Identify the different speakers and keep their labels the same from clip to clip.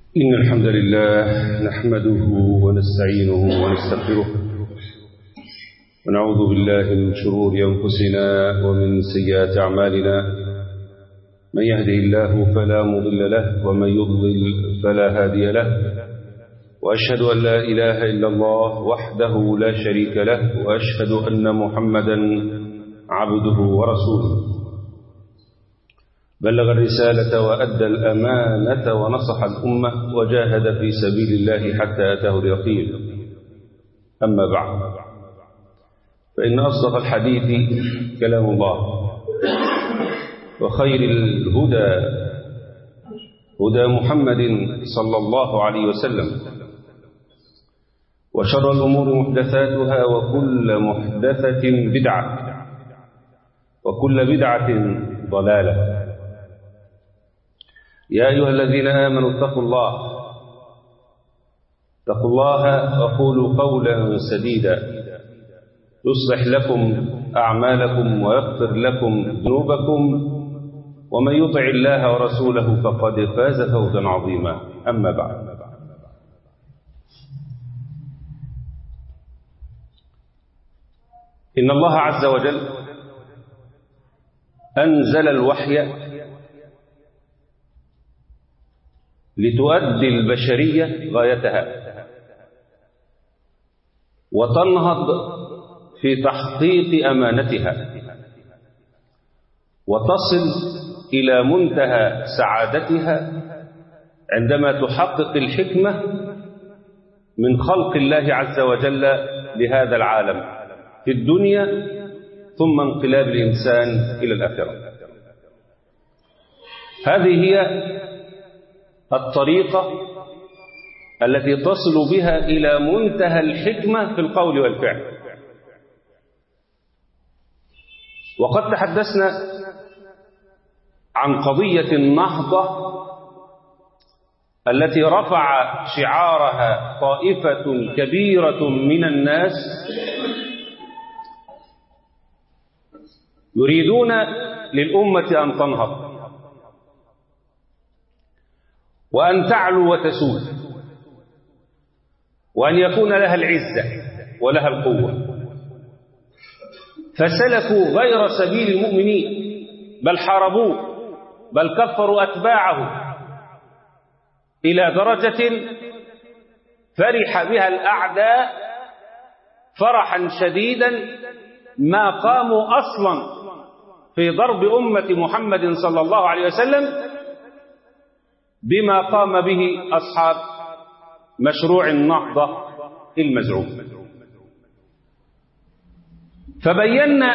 Speaker 1: إن الحمد لله نحمده ونستعينه ونستغفره ونعوذ بالله من شرور أنفسنا ومن سيئات أعمالنا من يهده الله فلا مضل له ومن يضلل فلا هادي له وأشهد أن لا إله إلا الله وحده لا شريك له وأشهد أن محمدا عبده ورسوله بلغ الرسالة وأدى الأمانة ونصح الأمة وجاهد في سبيل الله حتى أتاه اليقين أما بعد فإن أصدق الحديث كلام الله وخير الهدى هدى محمد صلى الله عليه وسلم وشر الأمور محدثاتها وكل محدثة بدعة وكل بدعة ضلالة يا أيها الذين آمنوا اتقوا الله اتقوا الله وقولوا قولا سديدا يصلح لكم أعمالكم ويغفر لكم ذنوبكم ومن يطع الله ورسوله فقد فاز فوزا عظيما أما بعد إن الله عز وجل أنزل الوحي لتؤدي البشرية غايتها وتنهض في تحقيق أمانتها وتصل إلى منتهى سعادتها عندما تحقق الحكمة من خلق الله عز وجل لهذا العالم في الدنيا ثم انقلاب الإنسان إلى الآخرة هذه هي الطريقة التي تصل بها إلى منتهى الحكمة في القول والفعل وقد تحدثنا عن قضية النهضة التي رفع شعارها طائفة كبيرة من الناس يريدون للأمة أن تنهض وأن تعلو وتسود وأن يكون لها العزة ولها القوة فسلكوا غير سبيل المؤمنين بل حاربوه بل كفروا أتباعه إلى درجة فرح بها الأعداء فرحا شديدا ما قاموا أصلا في ضرب أمة محمد صلى الله عليه وسلم بما قام به أصحاب مشروع النهضة المزعوم فبينا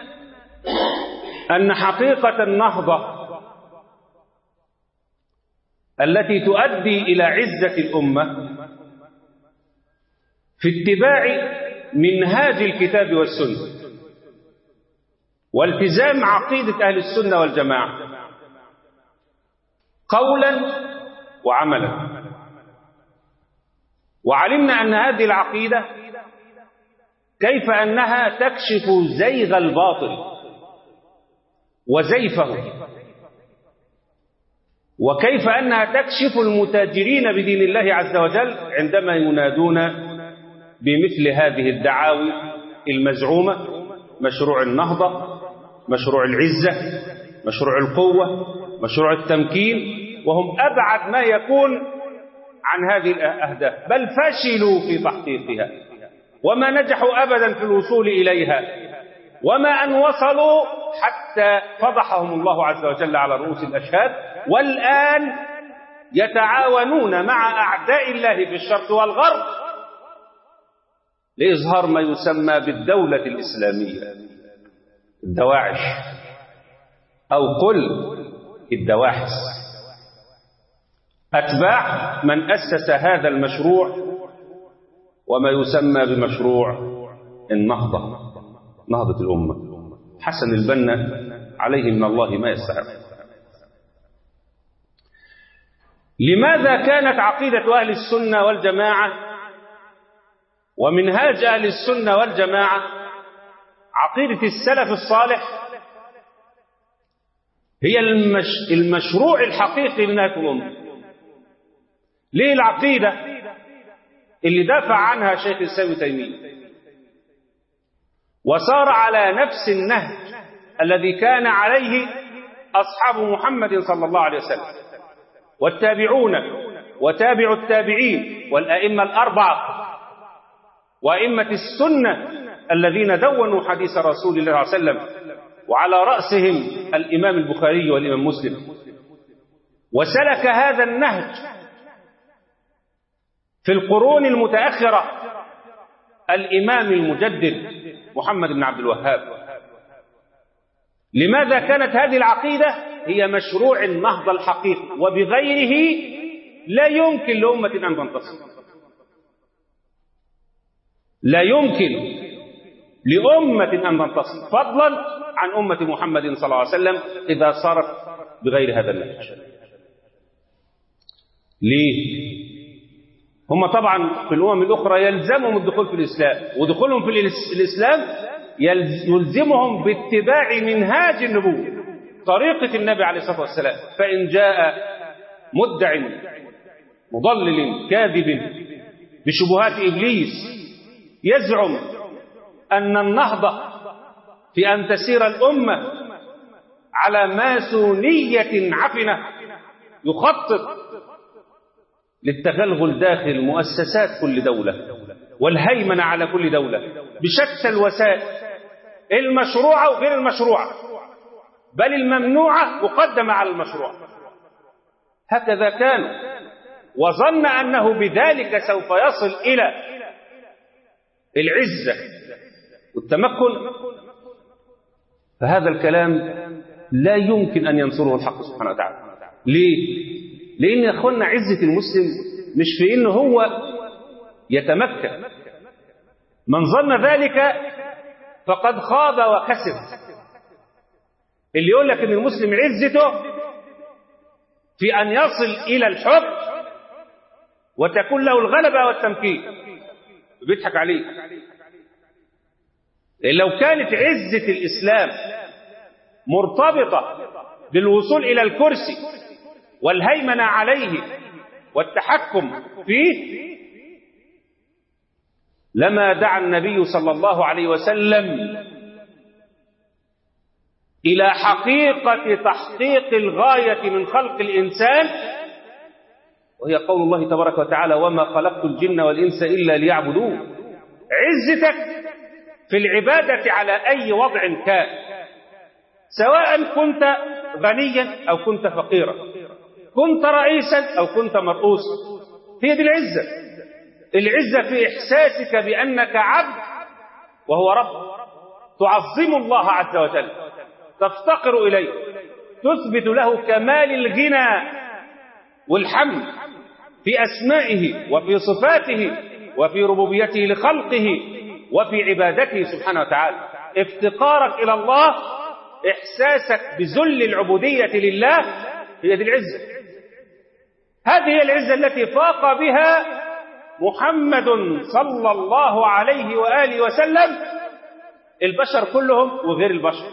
Speaker 1: أن حقيقة النهضة التي تؤدي إلى عزة الأمة في اتباع منهاج الكتاب والسنة والتزام عقيدة أهل السنة والجماعة قولا وعملا وعلمنا أن هذه العقيدة كيف أنها تكشف زيغ الباطل وزيفه وكيف أنها تكشف المتاجرين بدين الله عز وجل عندما ينادون بمثل هذه الدعاوي المزعومة مشروع النهضة مشروع العزة مشروع القوة مشروع التمكين وهم أبعد ما يكون عن هذه الأهداف بل فشلوا في تحقيقها وما نجحوا أبدا في الوصول إليها وما أن وصلوا حتى فضحهم الله عز وجل على رؤوس الأشهاد والآن يتعاونون مع أعداء الله في الشرق والغرب لإظهار ما يسمى بالدولة الإسلامية الدواعش أو قل الدواحس أتباع من أسس هذا المشروع وما يسمى بمشروع النهضة نهضة الأمة حسن البنا عليه من الله ما يستحق لماذا كانت عقيدة أهل السنة والجماعة ومنهاج أهل السنة والجماعة عقيدة السلف الصالح هي المش... المشروع الحقيقي لنهاية الأمة ليه العقيدة اللي دافع عنها شيخ الإسلام تيمية وصار على نفس النهج الذي كان عليه أصحاب محمد صلى الله عليه وسلم والتابعون وتابع التابعين والأئمة الأربعة وأئمة السنة الذين دونوا حديث رسول الله صلى الله عليه وسلم وعلى رأسهم الإمام البخاري والإمام مسلم وسلك هذا النهج في القرون المتأخرة الإمام المجدد محمد بن عبد الوهاب لماذا كانت هذه العقيدة هي مشروع النهضة الحقيقي وبغيره لا يمكن لأمة أن تنتصر لا يمكن لأمة أن تنتصر فضلا عن أمة محمد صلى الله عليه وسلم إذا صارت بغير هذا النهج ليه؟ هم طبعا في الأمم الأخرى يلزمهم الدخول في الإسلام ودخولهم في الإسلام يلزمهم باتباع منهاج النبوة طريقة النبي عليه الصلاة والسلام فإن جاء مدع مضلل كاذب بشبهات إبليس يزعم أن النهضة في أن تسير الأمة على ماسونية عفنة يخطط للتغلغل داخل مؤسسات كل دولة والهيمنة على كل دولة بشتى الوسائل المشروعة وغير المشروعة بل الممنوعة مقدمة على المشروع هكذا كان وظن أنه بذلك سوف يصل إلى العزة والتمكن فهذا الكلام لا يمكن أن ينصره الحق سبحانه وتعالى ليه؟ لأن يا أخوانا عزة المسلم مش في إنه هو يتمكن من ظن ذلك فقد خاب وخسر اللي يقول لك ان المسلم عزته في ان يصل الى الحكم وتكون له الغلبه والتمكين بيضحك عليك لو كانت عزه الاسلام مرتبطه بالوصول الى الكرسي والهيمنه عليه والتحكم فيه لما دعا النبي صلى الله عليه وسلم إلى حقيقة تحقيق الغاية من خلق الإنسان وهي قول الله تبارك وتعالى وما خلقت الجن والإنس إلا ليعبدون عزتك في العبادة على أي وضع كان سواء كنت غنيا أو كنت فقيرا كنت رئيسا أو كنت مرؤوسا هي دي العزة العزة في إحساسك بأنك عبد وهو رب تعظم الله عز وجل تفتقر إليه تثبت له كمال الغنى والحمد في أسمائه وفي صفاته وفي ربوبيته لخلقه وفي عبادته سبحانه وتعالى افتقارك إلى الله إحساسك بذل العبودية لله هي دي العزة هذه هي العزة التي فاق بها محمد صلى الله عليه وآله وسلم البشر كلهم وغير البشر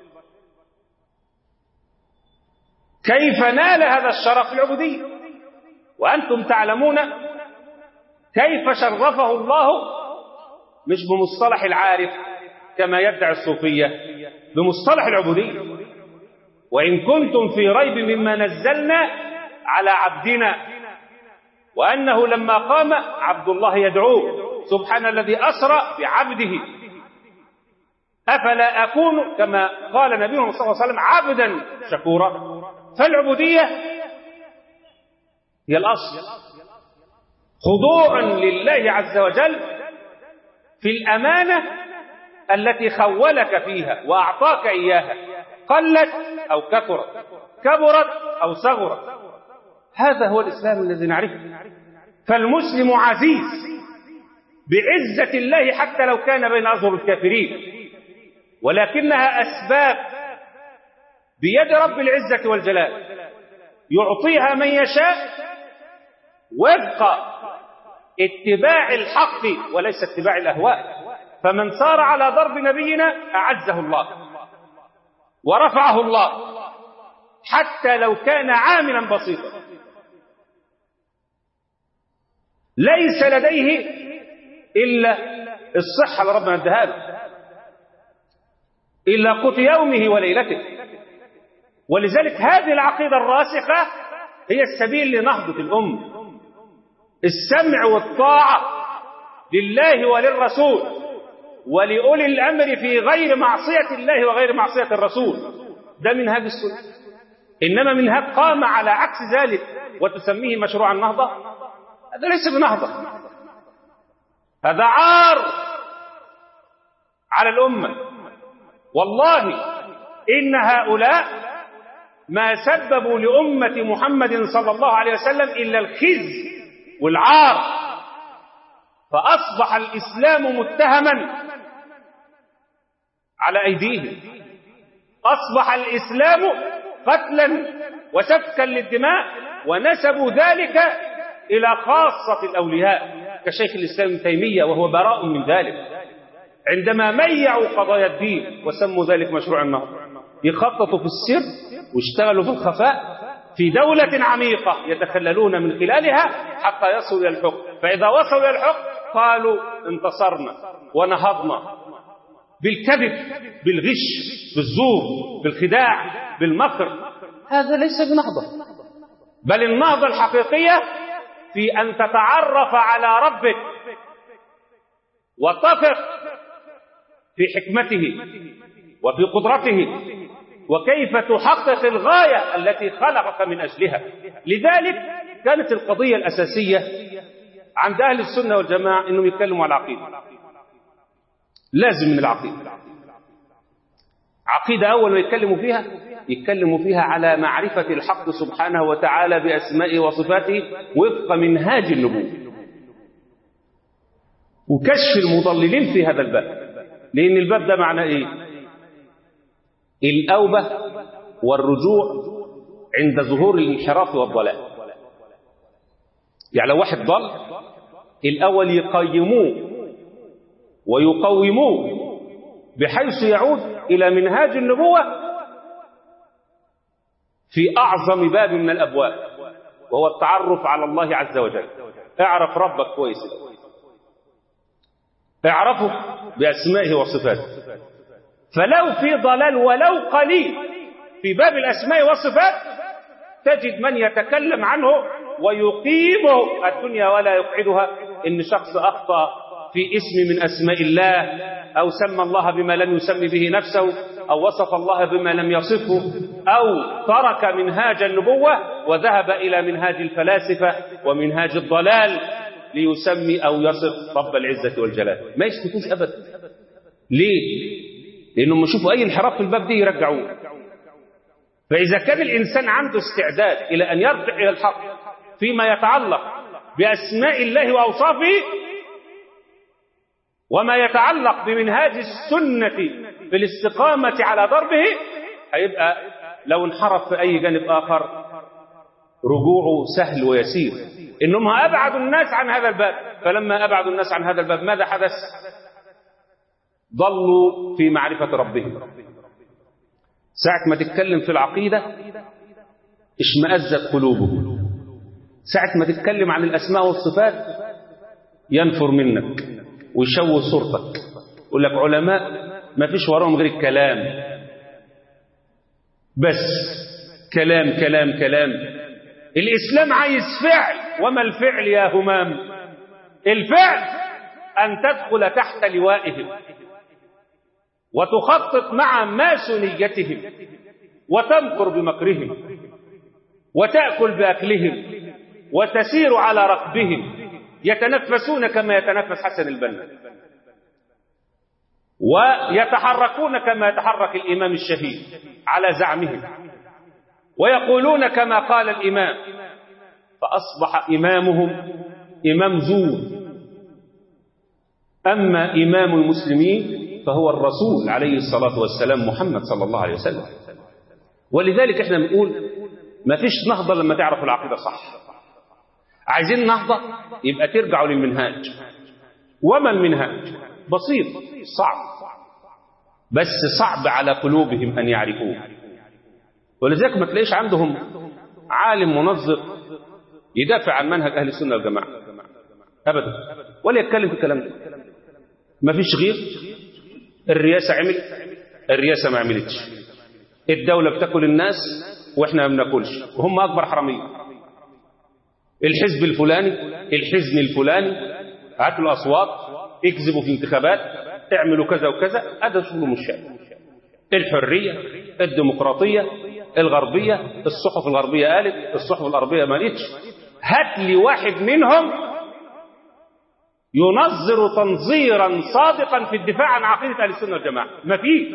Speaker 1: كيف نال هذا الشرف العبودية وأنتم تعلمون كيف شرفه الله مش بمصطلح العارف كما يدعي الصوفية بمصطلح العبودية وإن كنتم في ريب مما نزلنا على عبدنا وأنه لما قام عبد الله يدعوه سبحان الذي أسرى بعبده أفلا أكون كما قال نبينا صلى الله عليه وسلم عبدا شكورا فالعبودية هي الأصل خضوع لله عز وجل في الأمانة التي خولك فيها وأعطاك إياها قلت أو كثرت كبرت أو صغرت هذا هو الإسلام الذي نعرفه فالمسلم عزيز بعزة الله حتى لو كان بين أظهر الكافرين ولكنها أسباب بيد رب العزة والجلال يعطيها من يشاء وفق اتباع الحق وليس اتباع الأهواء فمن سار على ضرب نبينا أعزه الله ورفعه الله حتى لو كان عاملا بسيطا ليس لديه إلا الصحة اللي ربنا اداها له إلا قوت يومه وليلته ولذلك هذه العقيدة الراسخة هي السبيل لنهضة الأمة السمع والطاعة لله وللرسول ولأولي الأمر في غير معصية الله وغير معصية الرسول ده منهاج السنة إنما منهاج قام على عكس ذلك وتسميه مشروع النهضة هذا ليس بنهضة هذا عار على الأمة والله إن هؤلاء ما سببوا لأمة محمد صلى الله عليه وسلم إلا الخزي والعار فأصبح الإسلام متهما على أيديهم أصبح الإسلام قتلا وسفكا للدماء ونسبوا ذلك إلى خاصة الأولياء كشيخ الإسلام ابن تيمية وهو براء من ذلك عندما ميعوا قضايا الدين وسموا ذلك مشروع النهضة يخططوا في السر واشتغلوا في الخفاء في دولة عميقة يتخللون من خلالها حتى يصلوا إلى الحكم فإذا وصلوا إلى الحكم قالوا انتصرنا ونهضنا بالكذب بالغش بالزور بالخداع بالمكر هذا ليس بنهضة بل النهضة الحقيقية في أن تتعرف على ربك وتثق في حكمته وفي قدرته وكيف تحقق الغاية التي خلقك من أجلها لذلك كانت القضية الأساسية عند أهل السنة والجماعة أنهم يتكلموا على العقيدة لازم من العقيدة عقيدة أول ما يتكلموا فيها يتكلموا فيها على معرفة الحق سبحانه وتعالى بأسمائه وصفاته وفق منهاج النبوة وكشف المضللين في هذا الباب لأن الباب ده معناه إيه الأوبة والرجوع عند ظهور الانحراف والضلال يعني لو واحد ضل الأول يقيموه ويقوموه بحيث يعود إلى منهاج النبوة في أعظم باب من الأبواب وهو التعرف على الله عز وجل اعرف ربك كويس اعرفه بأسمائه وصفاته فلو في ضلال ولو قليل في باب الأسماء والصفات تجد من يتكلم عنه ويقيمه الدنيا ولا يقعدها إن شخص أخطأ في اسم من أسماء الله أو سمى الله بما لم يسمي به نفسه أو وصف الله بما لم يصفه أو ترك منهاج النبوة وذهب إلى منهاج الفلاسفة ومنهاج الضلال ليسمي أو يصف رب العزة والجلال ما يسكتوش أبدا ليه؟ لأنهم يشوفوا أي انحراف في الباب دي يرجعوه فإذا كان الإنسان عنده استعداد إلى أن يرجع إلى الحق فيما يتعلق بأسماء الله وأوصافه وما يتعلق بمنهاج السنة في الاستقامة على ضربه هيبقى لو انحرف في أي جانب آخر رجوعه سهل ويسير إنهم أبعدوا الناس عن هذا الباب فلما أبعدوا الناس عن هذا الباب ماذا حدث ضلوا في معرفة ربهم ساعة ما تتكلم في العقيدة اشمأزت قلوبهم ساعة ما تتكلم عن الأسماء والصفات ينفر منك ويشوه صورتك يقول لك علماء ما فيش وراهم غير الكلام بس كلام كلام كلام الإسلام عايز فعل وما الفعل يا همام الفعل أن تدخل تحت لوائهم وتخطط مع ماسونيتهم وتمكر بمكرهم وتأكل بأكلهم وتسير على ركبهم يتنفسون كما يتنفس حسن البنا ويتحركون كما يتحرك الإمام الشهيد على زعمهم ويقولون كما قال الإمام فأصبح إمامهم إمام زور أما إمام المسلمين فهو الرسول عليه الصلاة والسلام محمد صلى الله عليه وسلم ولذلك احنا بنقول ما فيش نهضة لما تعرف العقيدة صح عايزين نهضة يبقى ترجعوا للمنهاج وما المنهاج بسيط صعب بس صعب على قلوبهم أن يعرفوه ولذلك ما تلاقيش عندهم عالم منظر يدافع عن منهج أهل السنة والجماعة أبدا ولا يتكلم في الكلام ده ما فيش غير الرئاسة عملت الرئاسة ما عملتش الدولة بتاكل الناس واحنا ما بناكلش وهم أكبر حرامية الحزب الفلاني الحزن الفلاني هاتوا الأصوات اكذبوا في الانتخابات اعملوا كذا وكذا هذا شغل مش الحرية الديمقراطية الغربية الصحف الغربية قالت الصحف الغربية ما قالتش هات لي واحد منهم ينظر تنظيرا صادقا في الدفاع عن عقيدة أهل السنة والجماعة ما فيش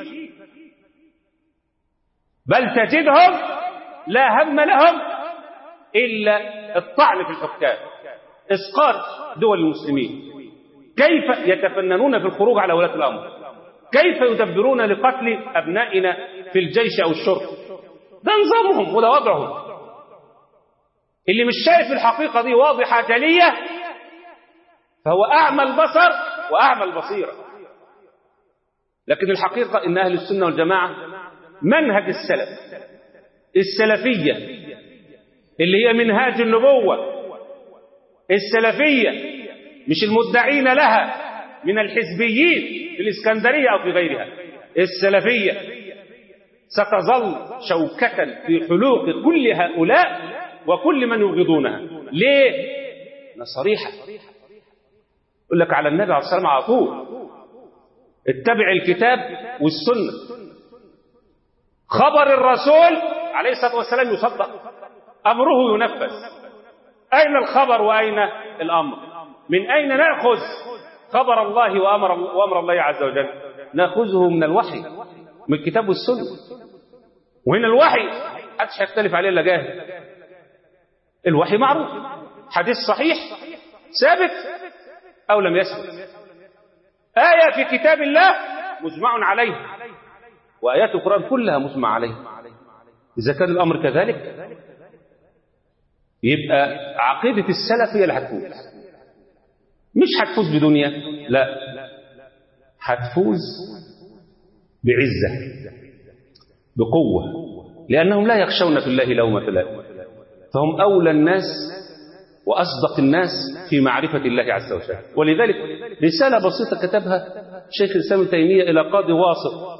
Speaker 1: بل تجدهم لا هم لهم إلا الطعن في الحكام إسقاط دول المسلمين كيف يتفننون في الخروج على ولاة الأمر كيف يدبرون لقتل أبنائنا في الجيش أو الشرطة ده نظامهم وده وضعهم اللي مش شايف الحقيقة دي واضحة جلية فهو أعمى البصر وأعمى البصيرة لكن الحقيقة إن أهل السنة والجماعة منهج السلف السلفية اللي هي منهاج النبوة السلفية مش المدعين لها من الحزبيين في الإسكندرية أو في غيرها السلفية ستظل شوكة في حلوق كل هؤلاء وكل من يبغضونها ليه؟ أنا صريحة يقول لك على النبي عليه الصلاة والسلام على طول اتبع الكتاب والسنة خبر الرسول عليه الصلاة والسلام يصدق أمره ينفذ أين الخبر وأين الأمر من أين نأخذ خبر الله وأمر, وأمر الله عز وجل نأخذه من الوحي من الكتاب والسنة وهنا الوحي محدش هيختلف عليه إلا جاهل الوحي معروف حديث صحيح ثابت أو لم يثبت آية في كتاب الله مجمع عليه وآيات القرآن كلها مجمع عليه إذا كان الأمر كذلك يبقى عقيدة السلف هي اللي هتفوز مش هتفوز بدنيا لا هتفوز بعزة بقوة لأنهم لا يخشون في الله لومة لائم فهم أولى الناس وأصدق الناس في معرفة الله عز وجل ولذلك رسالة بسيطة كتبها شيخ الإسلام ابن تيمية إلى قاضي واسط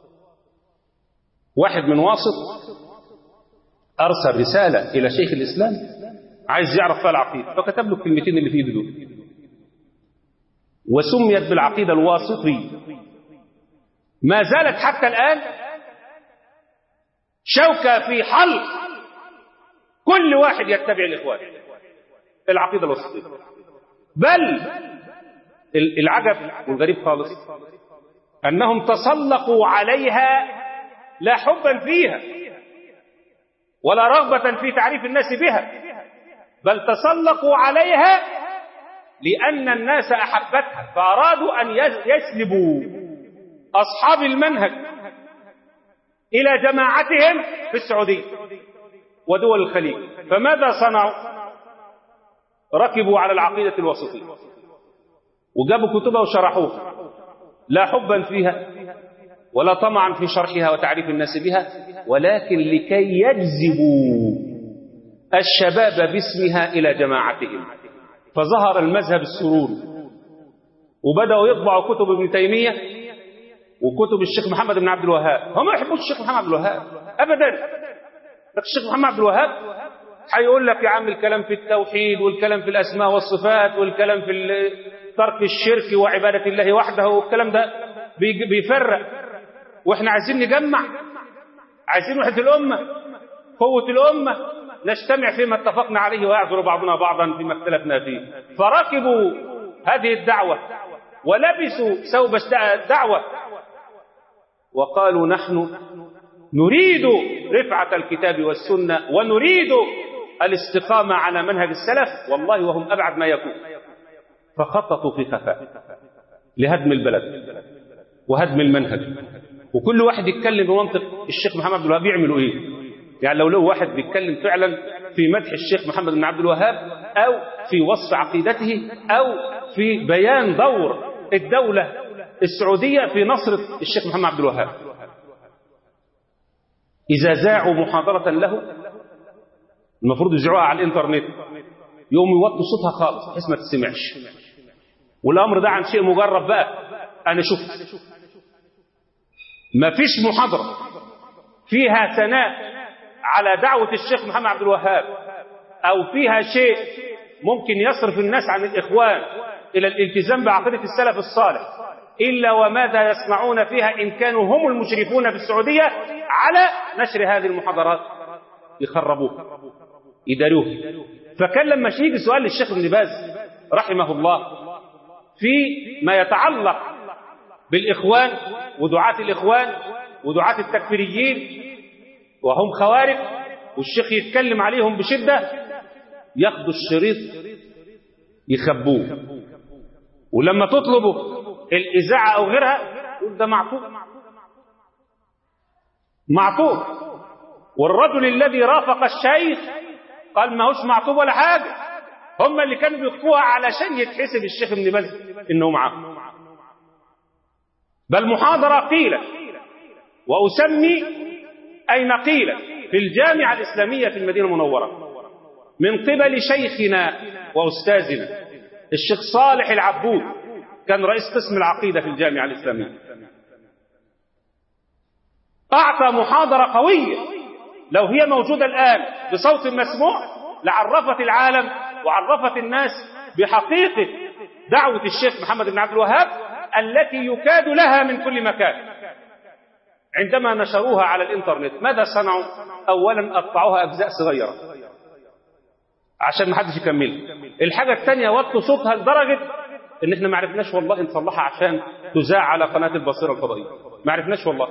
Speaker 1: واحد من واسط أرسل رسالة إلى شيخ الإسلام عايز يعرف فيها العقيدة فكتب له الكلمتين اللي في ايده دول وسميت بالعقيدة الواسطية ما زالت حتى الآن شوكة في حلق كل واحد يتبع الإخوان العقيدة الوسطية بل العجب والغريب خالص أنهم تسلقوا عليها لا حبا فيها ولا رغبة في تعريف الناس بها بل تسلقوا عليها لأن الناس أحبتها فأرادوا أن يسلبوا أصحاب المنهج إلى جماعتهم في السعودية ودول الخليج فماذا صنعوا ركبوا على العقيدة الوسطية وجابوا كتبها وشرحوها لا حبا فيها ولا طمعا في شرحها وتعريف الناس بها ولكن لكي يجذبوا الشباب باسمها إلى جماعتهم فظهر المذهب السروري وبدأوا يطبعوا كتب ابن تيمية وكتب الشيخ محمد بن عبد الوهاب هم ما يحبوش الشيخ محمد عبد الوهاب أبدا لكن الشيخ محمد عبد الوهاب هيقول لك يا عم الكلام في التوحيد والكلام في الأسماء والصفات والكلام في ترك الشرك وعبادة الله وحده والكلام ده بيفرق واحنا عايزين نجمع عايزين وحدة الأمة قوة الأمة نجتمع فيما اتفقنا عليه ويعذر بعضنا بعضا فيما اختلفنا فيه فركبوا هذه الدعوة ولبسوا ثوب الدعوة وقالوا نحن نريد رفعة الكتاب والسنة ونريد الاستقامة على منهج السلف والله وهم أبعد ما يكون فخططوا في خفاء لهدم البلد وهدم المنهج وكل واحد يتكلم بمنطق الشيخ محمد عبد الوهاب يعملوا ايه يعني لو له واحد بيتكلم فعلا في مدح الشيخ محمد بن عبد الوهاب او في وصف عقيدته او في بيان دور الدولة السعودية في نصرة الشيخ محمد عبد الوهاب إذا ذاعوا محاضرة له المفروض يذيعوها على الإنترنت يوم يوطوا صوتها خالص بحيث ما تسمعش والامر ده عن شيء مجرب بقى انا شفت ما فيش محاضره فيها ثناء على دعوه الشيخ محمد عبد الوهاب او فيها شيء ممكن يصرف الناس عن الاخوان الى الالتزام بعقيده السلف الصالح الا وماذا يصنعون فيها ان كانوا هم المشرفون في السعوديه على نشر هذه المحاضرات يخربوها يداروها فكان لما يجي سؤال للشيخ ابن باز رحمه الله في ما يتعلق بالإخوان ودعاة الإخوان ودعاة التكفيريين وهم خوارج والشيخ يتكلم عليهم بشدة ياخدوا الشريط يخبوه ولما تطلبوا الإذاعة أو غيرها يقول ده معطوب معطوب والرجل الذي رافق الشيخ قال ما هوش معطوب ولا حاجة هم اللي كانوا بيخطوها علشان يتحسب الشيخ ابن باز انه معاه بل محاضرة قيلت وأسمي أين قيلت في الجامعة الإسلامية في المدينة المنورة من قبل شيخنا وأستاذنا الشيخ صالح العبود كان رئيس قسم العقيدة في الجامعة الإسلامية أعطى محاضرة قوية لو هي موجودة الآن بصوت مسموع لعرفت العالم وعرفت الناس بحقيقة دعوة الشيخ محمد بن عبد الوهاب التي يكاد لها من كل مكان عندما نشروها على الانترنت ماذا صنعوا اولا قطعوها اجزاء صغيره عشان ما حدش يكمل الحاجه الثانيه وطوا صوتها لدرجه ان احنا ما عرفناش والله نصلحها عشان تذاع على قناه البصيره الفضائيه ما عرفناش والله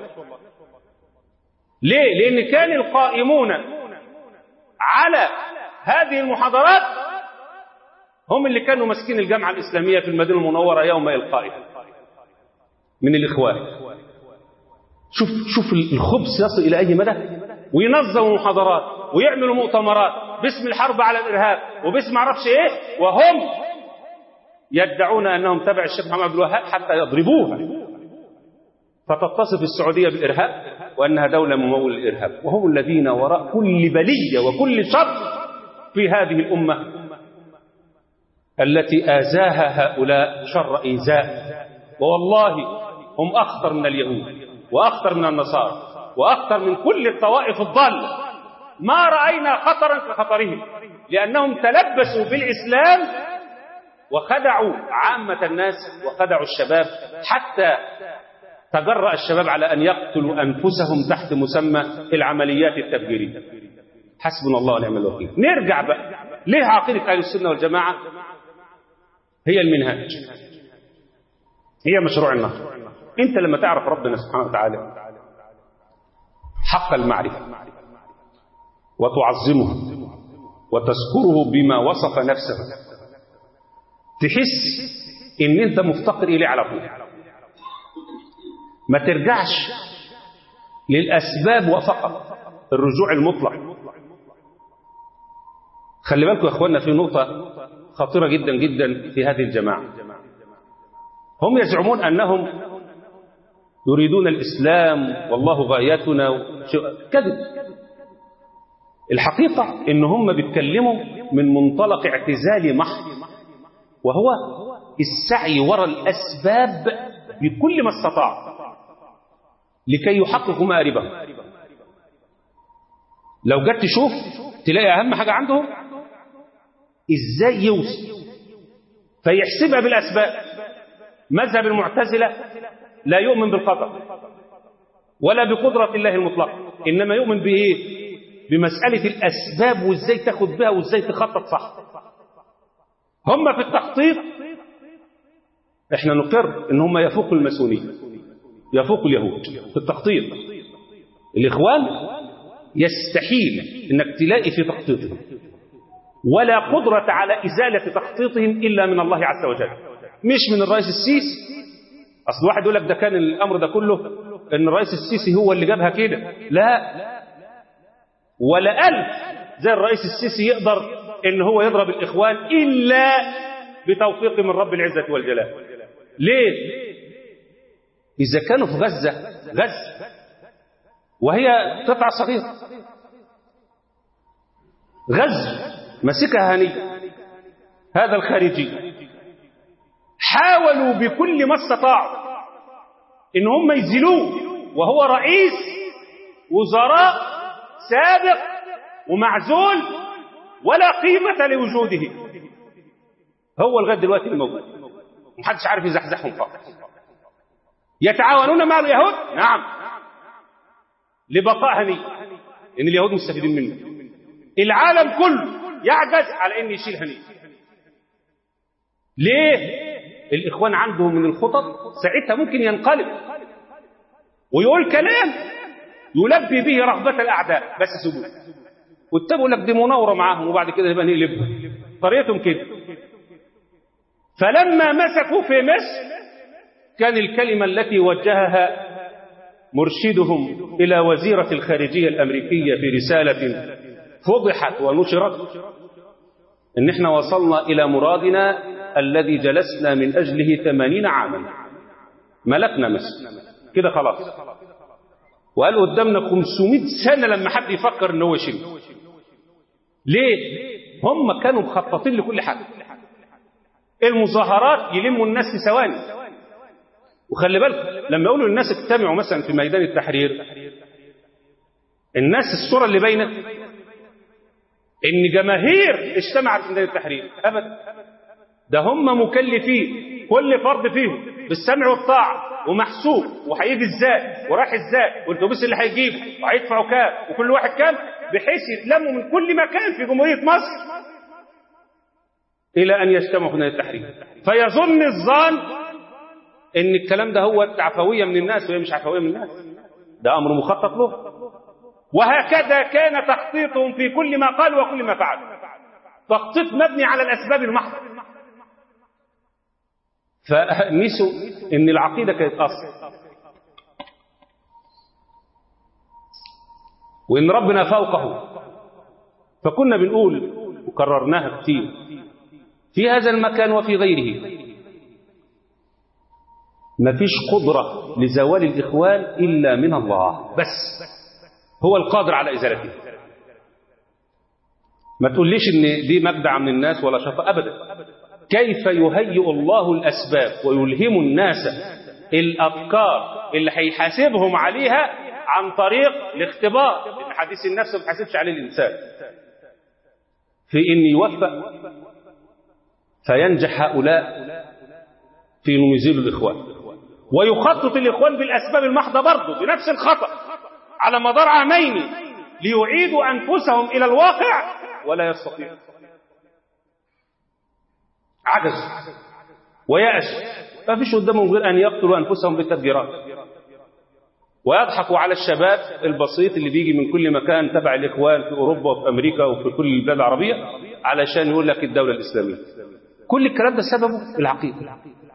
Speaker 1: ليه لان كان القائمون على هذه المحاضرات هم اللي كانوا ماسكين الجامعه الاسلاميه في المدينه المنوره يوم القائها من الاخوان شوف شوف الخبث يصل الى اي مدى وينظموا محاضرات ويعملوا مؤتمرات باسم الحرب على الارهاب وباسم معرفش ايه وهم يدعون انهم تبع الشيخ محمد عبد الوهاب حتى يضربوها فتتصف السعوديه بالارهاب وانها دوله ممول للارهاب وهم الذين وراء كل بليه وكل شر في هذه الامه التي آزاها هؤلاء شر إيذاء ووالله هم أخطر من اليهود وأخطر من النصارى وأخطر من كل الطوائف الضالة ما رأينا خطرا كخطرهم لأنهم تلبسوا بالإسلام وخدعوا عامة الناس وخدعوا الشباب حتى تجرأ الشباب على أن يقتلوا أنفسهم تحت مسمى العمليات التفجيرية حسبنا الله ونعم الوكيل نرجع بقى ليه عقيدة أهل السنة والجماعة هي المنهاج هي مشروع النهر انت لما تعرف ربنا سبحانه وتعالى حق المعرفة وتعظمه وتذكره بما وصف نفسه تحس ان انت مفتقر اليه على طول ما ترجعش للاسباب وفقط الرجوع المطلق خلي بالكم يا اخواننا في نقطه خطيرة جدا جدا في هذه الجماعة هم يزعمون أنهم يريدون الإسلام والله غايتنا كذب الحقيقة إن هم بيتكلموا من منطلق اعتزال محض وهو السعي وراء الأسباب بكل ما استطاع لكي يحققوا مآربهم لو جت تشوف تلاقي أهم حاجة عندهم ازاي يوصل فيحسبها بالاسباب مذهب المعتزله لا يؤمن بالقدر ولا بقدره الله المطلقه انما يؤمن بايه بمساله الاسباب وازاي تاخد بها وازاي تخطط صح هم في التخطيط احنا نقر ان هم يفوقوا الماسونيه يفوقوا اليهود في التخطيط الاخوان يستحيل انك تلاقي في تخطيطهم ولا قدرة على إزالة تخطيطهم إلا من الله عز وجل مش من الرئيس السيسي أصل واحد يقول لك ده كان الأمر ده كله إن الرئيس السيسي هو اللي جابها كده لا ولا ألف زي الرئيس السيسي يقدر إن هو يضرب الإخوان إلا بتوفيق من رب العزة والجلال ليه؟ إذا كانوا في غزة غزة وهي قطعة صغيرة غزة مسكها هنية هذا الخارجي حاولوا بكل ما استطاعوا ان هم يزيلوه وهو رئيس وزراء سابق ومعزول ولا قيمة لوجوده هو لغاية دلوقتي الموجود محدش عارف يزحزحهم فقط يتعاونون مع اليهود نعم لبقاء هني ان اليهود مستفيدين منه العالم كله يعجز على ان يشيل هني ليه الاخوان عندهم من الخطط ساعتها ممكن ينقلب ويقول كلام يلبي به رغبة الأعداء بس سيبوه واتبعوا لك دي مناورة معاهم وبعد كده يبقى نقلبهم طريقتهم كده فلما مسكوا في مصر كان الكلمة التي وجهها مرشدهم إلى وزيرة الخارجية الأمريكية في رسالة فضحت ونشرت إن احنا وصلنا إلى مرادنا الذي جلسنا من أجله ثمانين عاما ملكنا مصر كده خلاص وقال قدامنا 500 سنة لما حد يفكر ان هو يشيل ليه هم كانوا مخططين لكل حاجة المظاهرات يلموا الناس في ثواني وخلي بالك لما يقولوا الناس اجتمعوا مثلا في ميدان التحرير الناس الصورة اللي باينة ان جماهير اجتمعت في ميدان التحرير ابدا ده هم مكلفين كل فرد فيهم بالسمع والطاعة ومحسوب وهيجي ازاي وراح ازاي والاتوبيس اللي هيجيبه وهيدفعوا كام وكل واحد كام بحيث يتلموا من كل مكان في جمهورية مصر إلى أن يجتمعوا في التحرير فيظن الظان إن الكلام ده هو عفوية من الناس وهي مش عفوية من الناس ده أمر مخطط له وهكذا كان تخطيطهم في كل ما قالوا وكل ما فعلوا تخطيط مبني على الأسباب المحضة فنسوا ان العقيده كانت اصل وان ربنا فوقه فكنا بنقول وكررناها كتير في هذا المكان وفي غيره ما فيش قدرة لزوال الإخوان إلا من الله بس هو القادر على إزالته ما تقوليش إن دي مجدع من الناس ولا شفاء أبدا كيف يهيئ الله الأسباب ويلهم الناس الأفكار اللي هيحاسبهم عليها عن طريق الاختبار لأن حديث النفس ما بيحاسبش عليه الإنسان في إن يوفق فينجح هؤلاء في إنه يزيلوا الإخوان ويخطط الإخوان بالأسباب المحضة برضه بنفس الخطأ على مدار عامين ليعيدوا أنفسهم إلى الواقع ولا يستطيعون عجز ويأس ما فيش قدامهم غير أن يقتلوا أنفسهم بالتفجيرات ويضحكوا على الشباب البسيط اللي بيجي من كل مكان تبع الإخوان في أوروبا وفي أمريكا وفي كل البلاد العربية علشان يقول لك الدولة الإسلامية كل الكلام ده سببه العقيدة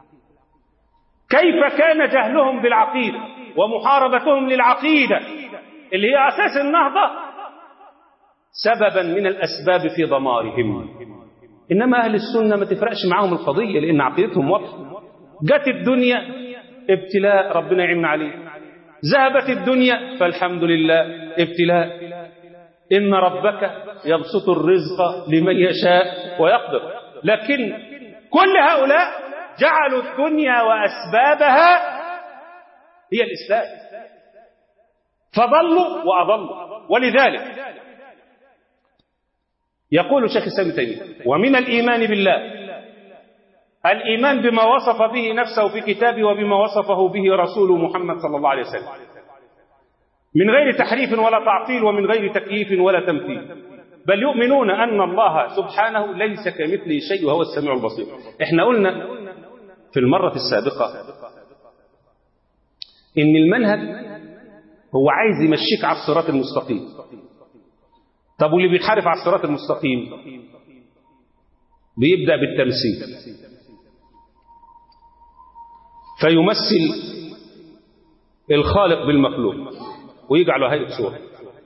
Speaker 1: كيف كان جهلهم بالعقيدة ومحاربتهم للعقيدة اللي هي أساس النهضة سببا من الأسباب في دمارهم إنما أهل السنة ما تفرقش معاهم القضية لأن عقيدتهم واضحة جت الدنيا ابتلاء ربنا يعين عليه ذهبت الدنيا فالحمد لله ابتلاء إن ربك يبسط الرزق لمن يشاء ويقدر لكن كل هؤلاء جعلوا الدنيا وأسبابها هي الإسلام فضلوا وأضلوا ولذلك يقول شيخ الإسلام تيمية ومن الإيمان بالله الإيمان بما وصف به نفسه في كتابه وبما وصفه به رسوله محمد صلى الله عليه وسلم من غير تحريف ولا تعطيل ومن غير تكييف ولا تمثيل بل يؤمنون أن الله سبحانه ليس كمثله شيء وهو السميع البصير احنا قلنا في المرة السابقة إن المنهج هو عايز يمشيك على الصراط المستقيم طب واللي بينحرف على الصراط المستقيم بيبدأ بالتمثيل فيمثل الخالق بالمخلوق ويجعله هيئة صورة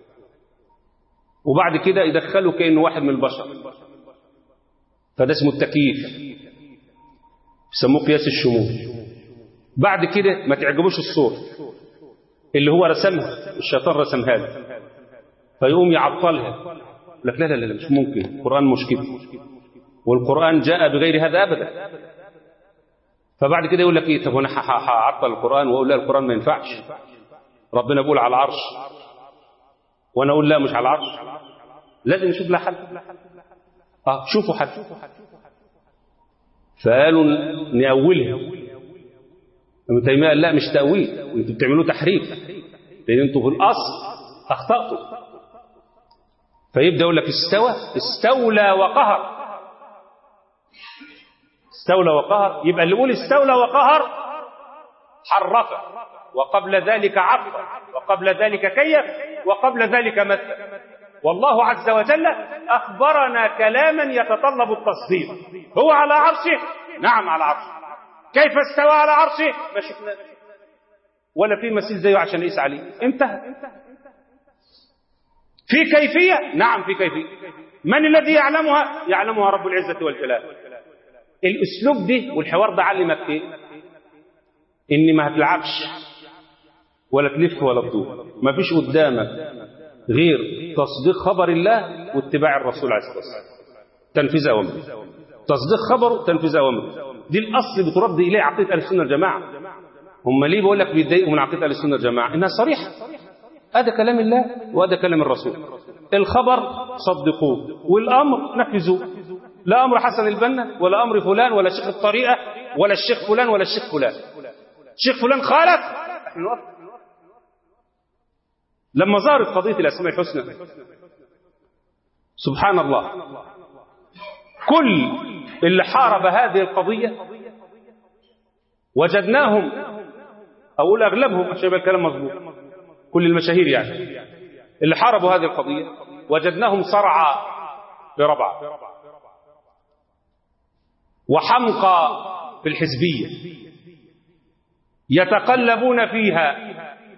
Speaker 1: وبعد كده يدخله كأنه واحد من البشر فده اسمه التكييف بيسموه قياس الشمول بعد كده ما تعجبوش الصورة اللي هو رسمها الشيطان رسمها له فيقوم يعطلها لك لا لا لا مش ممكن القرآن مش كده والقرآن جاء بغير هذا أبدا فبعد كده يقول لك إيه طب أنا هعطل القرآن وأقول لا القرآن ما ينفعش ربنا بيقول على العرش وأنا أقول لا مش على العرش لازم نشوف لها حل اه شوفوا حل فقالوا نأولها ابن تيمية قال لا مش تأويل انتوا بتعملوا تحريف لأن انتوا في الأصل أخطأتوا فيبدأ يقول لك استوى استولى وقهر استولى وقهر يبقى اللي يقول استولى وقهر حرف وقبل ذلك عطف وقبل ذلك كيف وقبل ذلك مثل والله عز وجل أخبرنا كلاما يتطلب التصديق هو على عرشه نعم على عرشه كيف استوى على عرشه ما شفنا ولا في مثيل زيه عشان يقيس عليه انتهى في كيفية نعم في كيفية من الذي يعلمها يعلمها رب العزة والجلال الاسلوب ده والحوار ده علمك ايه ان ما هتلعبش ولا تلف ولا تدور ما فيش قدامك غير تصديق خبر الله واتباع الرسول عليه الصلاه والسلام تنفيذ اوامره تصديق خبره تنفيذ اوامره دي الاصل بترد اليه عقيده اهل السنه والجماعه هم ليه بقول لك بيتضايقوا من عقيده اهل السنه والجماعه انها صريحه هذا كلام الله وهذا كلام الرسول الخبر صدقوه والامر نفذوه لا امر حسن البنا ولا امر فلان ولا شيخ الطريقه ولا الشيخ فلان ولا الشيخ فلان الشيخ فلان خالف احنا نوقف لما ظهرت قضيه الاسماء الحسنى سبحان الله كل اللي حارب هذه القضيه وجدناهم اقول اغلبهم عشان يبقى الكلام مظبوط كل المشاهير يعني اللي حاربوا هذه القضيه وجدناهم صرعى بربع وحمقى في الحزبيه يتقلبون فيها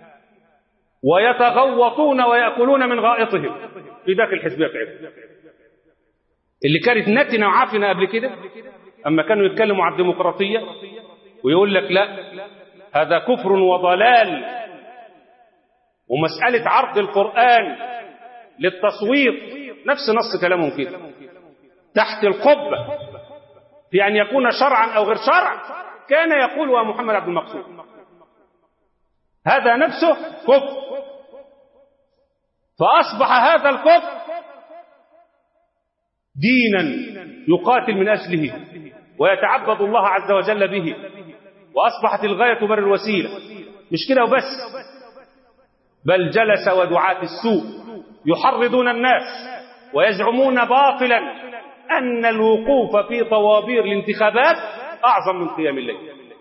Speaker 1: ويتغوطون ويأكلون من غائطهم في داخل الحزبية بتاعتهم اللي كانت نتنة وعافنة قبل كده أما كانوا يتكلموا عن الديمقراطية ويقول لك لا هذا كفر وضلال ومسألة عرض القرآن للتصويت نفس نص كلامهم كده تحت القبة في أن يكون شرعا أو غير شرع كان يقول ومحمد عبد المقصود هذا نفسه كفر فأصبح هذا الكفر دينا يقاتل من أجله ويتعبد الله عز وجل به وأصبحت الغاية بر الوسيلة مش كده وبس بل جلس ودعاة السوء يحرضون الناس ويزعمون باطلا أن الوقوف في طوابير الانتخابات أعظم من قيام الليل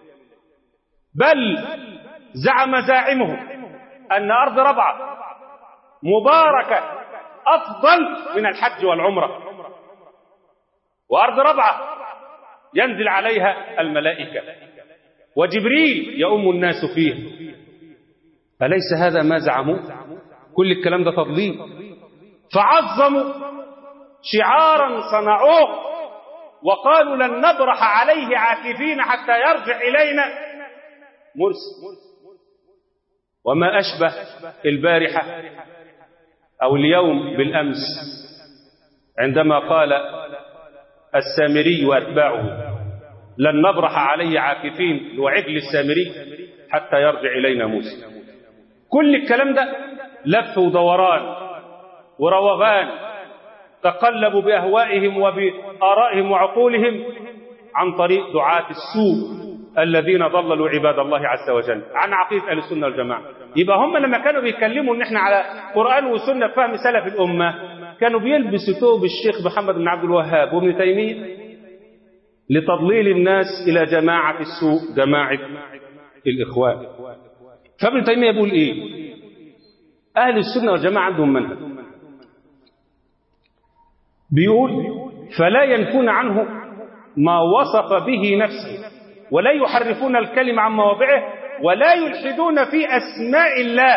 Speaker 1: بل زعم زاعمهم أن أرض ربعة مباركة أفضل من الحج والعمرة وأرض ربعة ينزل عليها الملائكة وجبريل يؤم الناس فيه أليس هذا ما زعموا كل الكلام ده تضليل فعظموا شعارا صنعوه وقالوا لن نبرح عليه عاكفين حتى يرجع إلينا مرسل وما أشبه البارحة أو اليوم بالأمس عندما قال السامري وأتباعه لن نبرح عليه عاكفين وعجل السامري حتى يرجع إلينا موسى كل الكلام ده لف ودوران وروغان تقلبوا بأهوائهم وبآرائهم وعقولهم عن طريق دعاة السوء الذين ضللوا عباد الله عز وجل عن عقيدة أهل السنة والجماعة يبقى هم لما كانوا بيتكلموا ان احنا على قرآن وسنة فهم سلف الأمة كانوا بيلبسوا ثوب الشيخ محمد بن عبد الوهاب وابن تيمية لتضليل الناس إلى جماعة السوء جماعة الإخوان فابن تيمية يقول إيه أهل السنة والجماعة عندهم منهج بيقول فلا ينفون عنه ما وصف به نفسه ولا يحرفون الكلم عن مواضعه ولا يلحدون في أسماء الله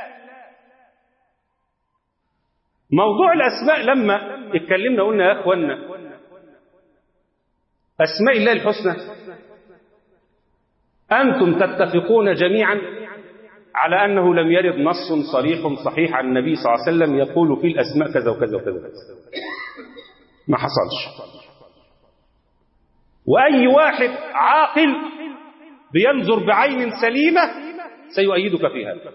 Speaker 1: موضوع الأسماء لما اتكلمنا قلنا يا أخوانا أسماء الله الحسنى أنتم تتفقون جميعا على أنه لم يرد نص صريح صحيح عن النبي صلى الله عليه وسلم يقول في الأسماء كذا وكذا وكذا ما حصلش وأي واحد عاقل بينظر بعين سليمة سيؤيدك في هذا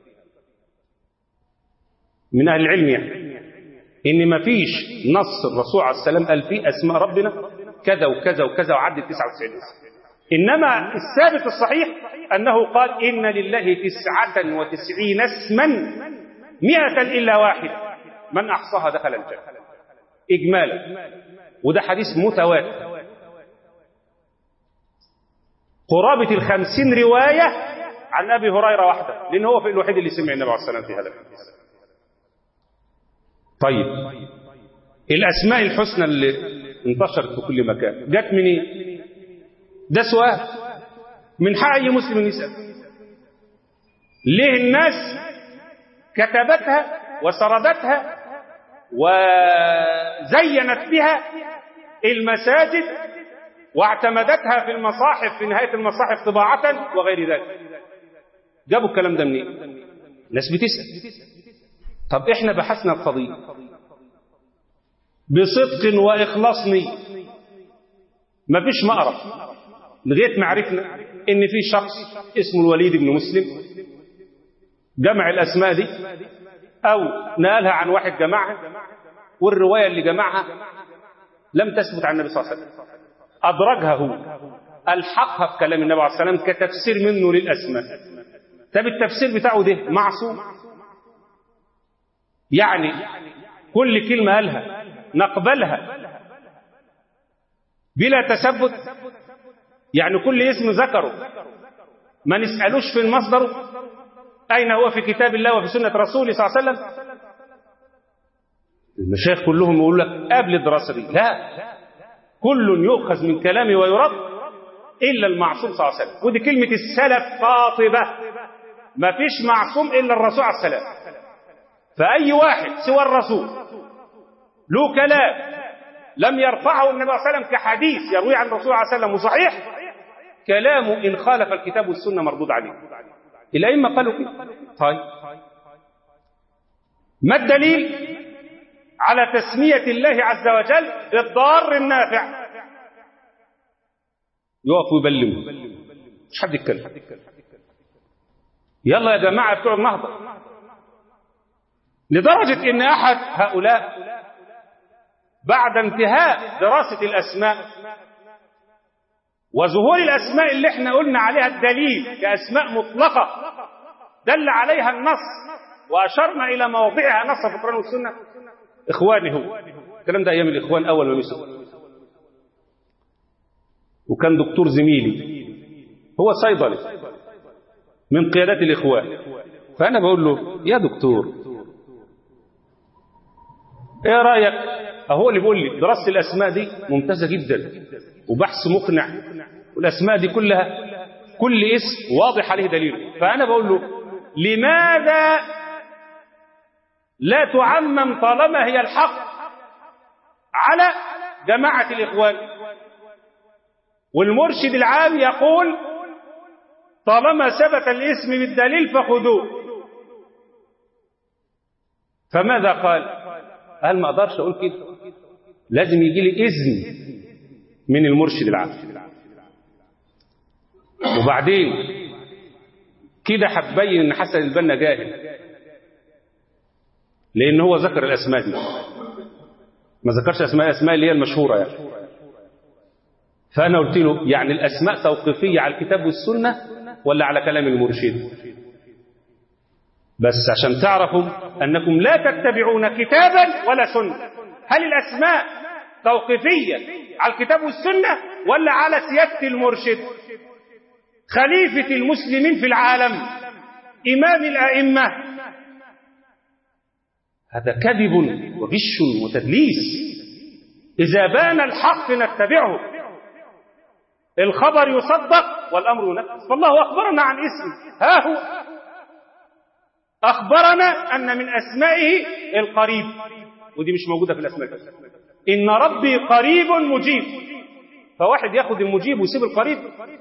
Speaker 1: من أهل العلم يعني إن ما فيش نص الرسول عليه السلام قال فيه أسماء ربنا كذا وكذا وكذا وعدد 99 اسم إنما الثابت الصحيح أنه قال إن لله تسعة وتسعين اسما مئة إلا واحد من أحصاها دخل الجنة إجمالا وده حديث متواتر قرابة الخمسين رواية عن أبي هريرة وحده لأنه هو في الوحيد اللي سمع النبي عليه الصلاة والسلام في هذا الحديث طيب الأسماء الحسنى اللي انتشرت في كل مكان جت منين إيه؟ ده سؤال من حق أي مسلم يسأل ليه الناس كتبتها وسردتها وزينت بها المساجد واعتمدتها في المصاحف في نهاية المصاحف طباعة وغير ذلك جابوا الكلام ده منين ناس بتسأل طب احنا بحثنا القضية بصدق وإخلاص نية مفيش مقرف لغاية ما عرفنا ان في شخص اسمه الوليد بن مسلم جمع الأسماء دي أو نقلها عن واحد جمعها والرواية اللي جمعها لم تثبت عن النبي صلى الله عليه وسلم أدرجها هو ألحقها بكلام النبي عليه الصلاة والسلام كتفسير منه للأسماء طب التفسير بتاعه ده معصوم يعني كل كلمة قالها نقبلها بلا تثبت يعني كل اسم ذكره ما نسألوش في المصدر أين هو في كتاب الله وفي سنة رسوله صلى الله عليه وسلم المشايخ كلهم يقول لك قبل الدراسة دي لا كل يؤخذ من كلامه ويرد إلا المعصوم صلى الله عليه وسلم ودي كلمة السلف قاطبة ما فيش معصوم إلا الرسول عليه السلام فأي واحد سوى الرسول له كلام لم يرفعه النبي صلى الله عليه وسلم كحديث يروي عن الرسول عليه وسلم وصحيح كلامه إن خالف الكتاب والسنة مردود عليه الأئمة قالوا كده طيب ما الدليل على تسمية الله عز وجل بالضار النافع يقف ويبلمه مش حد يتكلم يلا يا جماعة بتوع النهضة لدرجة ان احد هؤلاء بعد انتهاء دراسة الاسماء وظهور الاسماء اللي احنا قلنا عليها الدليل كاسماء مطلقة دل عليها النص واشرنا الى مواضعها نص في القرآن والسنة اخواني هو الكلام ده ايام الاخوان اول ما مسكوا وكان دكتور زميلي هو صيدلي من قيادات الاخوان فانا بقول له يا دكتور ايه رايك هو اللي بيقول لي دراسه الاسماء دي ممتازه جدا وبحث مقنع والاسماء دي كلها كل اسم واضح عليه دليل فانا بقول له لماذا لا تعمم طالما هي الحق على جماعه الاخوان والمرشد العام يقول طالما ثبت الاسم بالدليل فخذوه فماذا قال قال ما اقدرش اقول كده لازم يجي لي اذن من المرشد العام وبعدين كده هتبين ان حسن البنا جاهل لان هو ذكر الاسماء دي ما ذكرش اسماء اسماء اللي هي المشهوره يعني فانا قلت له يعني الاسماء توقيفيه على الكتاب والسنه ولا على كلام المرشد بس عشان تعرفوا أنكم لا تتبعون كتابا ولا سنة هل الأسماء توقيفية على الكتاب والسنة ولا على سيادة المرشد خليفة المسلمين في العالم إمام الأئمة هذا كذب وغش وتدليس إذا بان الحق نتبعه الخبر يصدق والأمر ينفذ فالله أخبرنا عن اسم ها هو أخبرنا أن من أسمائه القريب ودي مش موجودة في الأسماء إن ربي قريب مجيب فواحد ياخد المجيب ويسيب القريب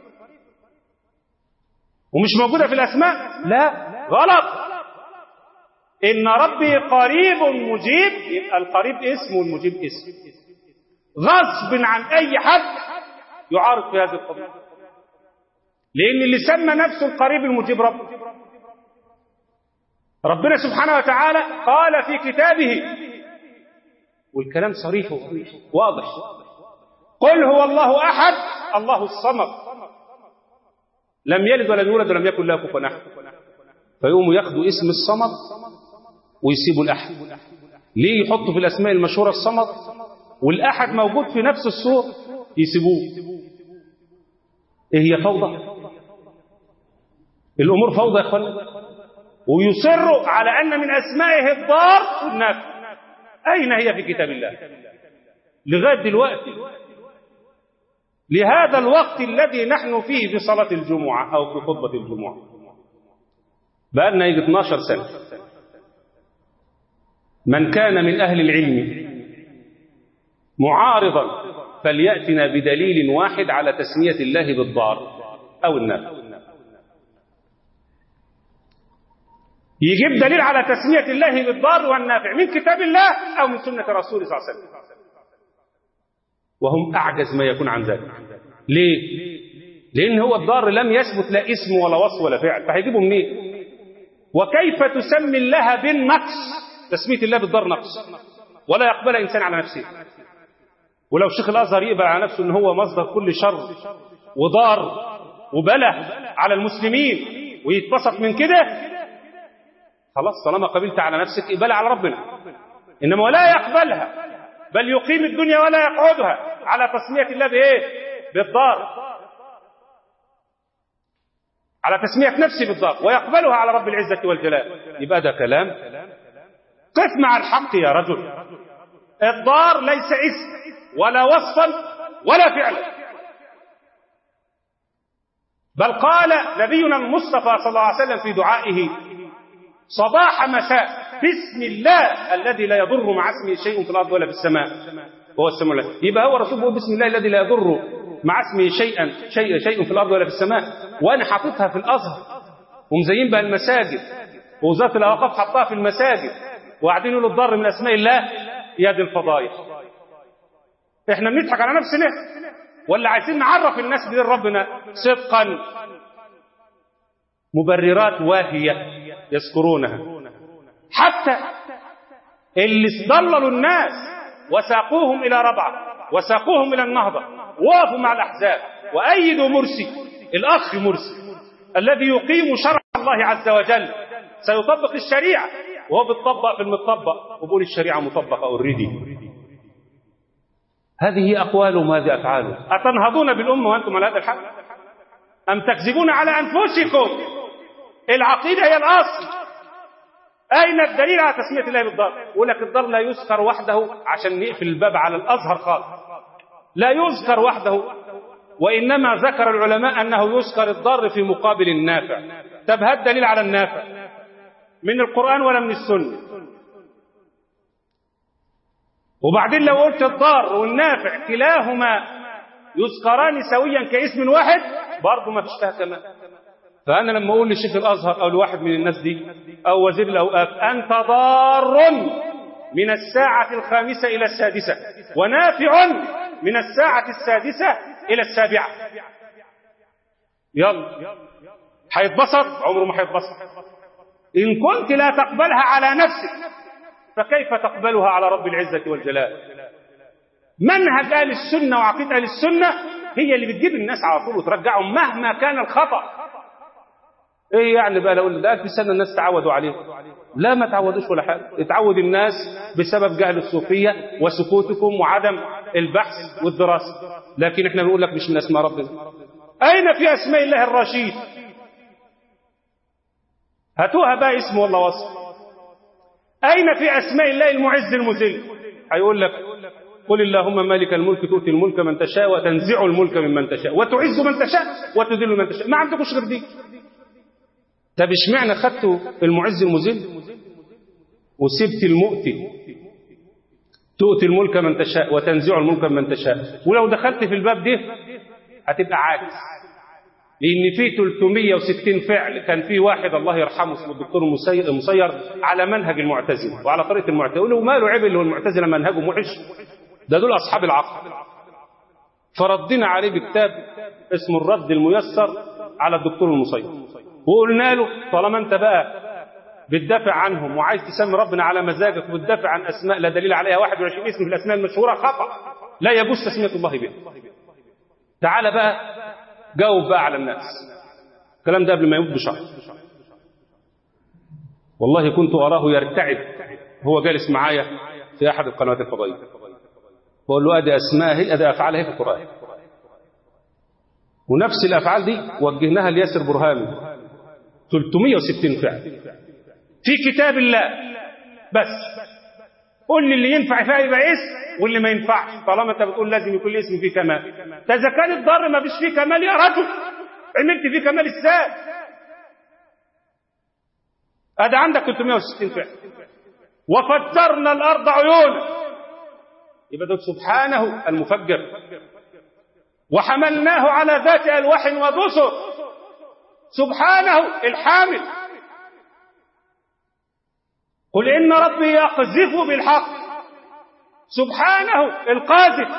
Speaker 1: ومش موجودة في الأسماء لا غلط إن ربي قريب مجيب يبقى القريب اسم والمجيب اسم غصب عن أي حد يعارض في هذه القضية لأن اللي سمى نفسه القريب المجيب رب ربنا سبحانه وتعالى قال في كتابه والكلام صريح واضح قل هو الله أحد الله الصمد لم يلد ولم يولد ولم يكن له كفوا أحد فيقوموا ياخدوا اسم الصمد ويسيبوا الأحد ليه يحطوا في الأسماء المشهورة الصمد والأحد موجود في نفس الصور يسيبوه إيه هي فوضى الأمور فوضى يا أخوانا ويصروا على أن من أسمائه الضار والنافع أين هي في كتاب الله لغاية دلوقتي لهذا الوقت الذي نحن فيه في صلاة الجمعة أو في خطبة الجمعة بقالنا يجي 12 سنة من كان من أهل العلم معارضا فليأتنا بدليل واحد على تسمية الله بالضار أو النافع يجيب دليل على تسمية الله بالضار والنافع من كتاب الله أو من سنة رسول صلى الله عليه وسلم وهم أعجز ما يكون عن ذلك ليه؟ لأن هو الضار لم يثبت لا اسم ولا وصف ولا فعل فهيجيبه منين؟ وكيف تسمي الله بالنقص تسمية الله بالضار نقص ولا يقبل إنسان على نفسه ولو شيخ الأزهر يقبل على نفسه أنه هو مصدر كل شر وضار وبله على المسلمين ويتبسط من كده خلاص طالما قبلت على نفسك اقبلها على ربنا إنما ولا يقبلها بل يقيم الدنيا ولا يقعدها على تسمية الله بإيه بالضار على تسمية نفسه بالضار ويقبلها على رب العزة والجلال يبقى ده كلام قف مع الحق يا رجل الضار ليس اسم ولا وصفا ولا فعلا بل قال نبينا المصطفى صلى الله عليه وسلم في دعائه صباح مساء بسم الله الذي لا يضر مع اسمه شيء في الارض ولا في السماء وهو السماء الذي يبقى هو رسول بيقول بسم الله الذي لا يضر مع اسمه شيئا شيء شيء في الارض ولا في السماء وانا حاططها في الازهر ومزين بها المساجد ووزاره الاوقاف حطها في المساجد وقاعدين يقولوا الضر من اسماء الله يد الفضائح احنا بنضحك على نفسنا ولا عايزين نعرف الناس بدين ربنا صدقا مبررات واهيه يذكرونها حتى اللي ضللوا الناس وساقوهم إلى ربعة وساقوهم إلى النهضة وقفوا مع الأحزاب وأيدوا مرسي الأخ مرسي الذي يقيم شرع الله عز وجل سيطبق الشريعة وهو بيطبق في المطبق وبيقول الشريعة مطبقة اوريدي هذه أقوالهم وهذه أفعالهم أتنهضون بالأمة وأنتم على هذا الحال أم تكذبون على أنفسكم العقيدة هي الأصل أين الدليل على تسمية الله بالضر يقول لك الضر لا يذكر وحده عشان نقفل الباب على الأزهر خالص لا يذكر وحده وإنما ذكر العلماء أنه يذكر الضر في مقابل النافع طب هات دليل على النافع من القرآن ولا من السنة وبعدين لو قلت الضار والنافع كلاهما يذكران سويا كاسم واحد برضه ما فيش فيها كمان فأنا لما أقول لشيخ الأزهر أو لواحد من الناس دي أو وزير الأوقاف أنت ضار من الساعة الخامسة إلى السادسة ونافع من الساعة السادسة إلى السابعة يلا هيتبسط عمره ما هيتبسط إن كنت لا تقبلها على نفسك فكيف تقبلها على رب العزة والجلال منهج أهل السنة وعقيدة أهل السنة هي اللي بتجيب الناس على طول وترجعهم مهما كان الخطأ ايه يعني بقى لو ده ألف سنة الناس تعودوا عليه لا ما تعودوش ولا حاجة اتعود الناس بسبب جهل الصوفية وسكوتكم وعدم البحث والدراسة لكن احنا بنقول لك مش من اسماء ربنا اين في اسماء الله الرشيد هاتوها بقى اسم ولا وصف اين في اسماء الله المعز المذل هيقول لك قل اللهم مالك الملك تؤتي الملك من تشاء وتنزع الملك ممن تشاء وتعز من تشاء وتذل من تشاء ما عندكوش غير دي طب اشمعنى خدتوا المعز المذل وسبت المؤتي تؤتي الملك من تشاء وتنزع الملك من تشاء ولو دخلت في الباب ده هتبقى عاجز لان في 360 فعل كان في واحد الله يرحمه اسمه الدكتور المسير على منهج المعتزله وعلى طريقه المعتزله وماله عيب اللي هو المعتزله منهجهم وحش ده دول اصحاب العقل فردنا عليه بكتاب اسمه الرد الميسر على الدكتور المصيب وقلنا له طالما انت بقى بتدافع عنهم وعايز تسمي ربنا على مزاجك وبتدافع عن اسماء لا دليل عليها 21 اسم في الاسماء المشهوره خطا لا يجوز تسميه الله بها تعال بقى جاوب بقى على الناس الكلام ده قبل ما يموت بشهر والله كنت اراه يرتعد هو جالس معايا في احد القنوات الفضائيه بقول له ادي اسماء هي ادي افعال هي في القران ونفس الافعال دي وجهناها لياسر برهامي 360 فعل في كتاب الله بس قول لي اللي ينفع فيها يبقى اسم واللي ما ينفعش طالما انت بتقول لازم يكون الاسم فيه كمال اذا كان الضر ما فيش فيه كمال يا رجل عملت فيه كمال ازاي ادي عندك 360 فعل وفجرنا الارض عيونا يبقى ده سبحانه المفجر وحملناه على ذات الواح ودسر سبحانه الحامل قل إن ربي يقذف بالحق سبحانه القاذف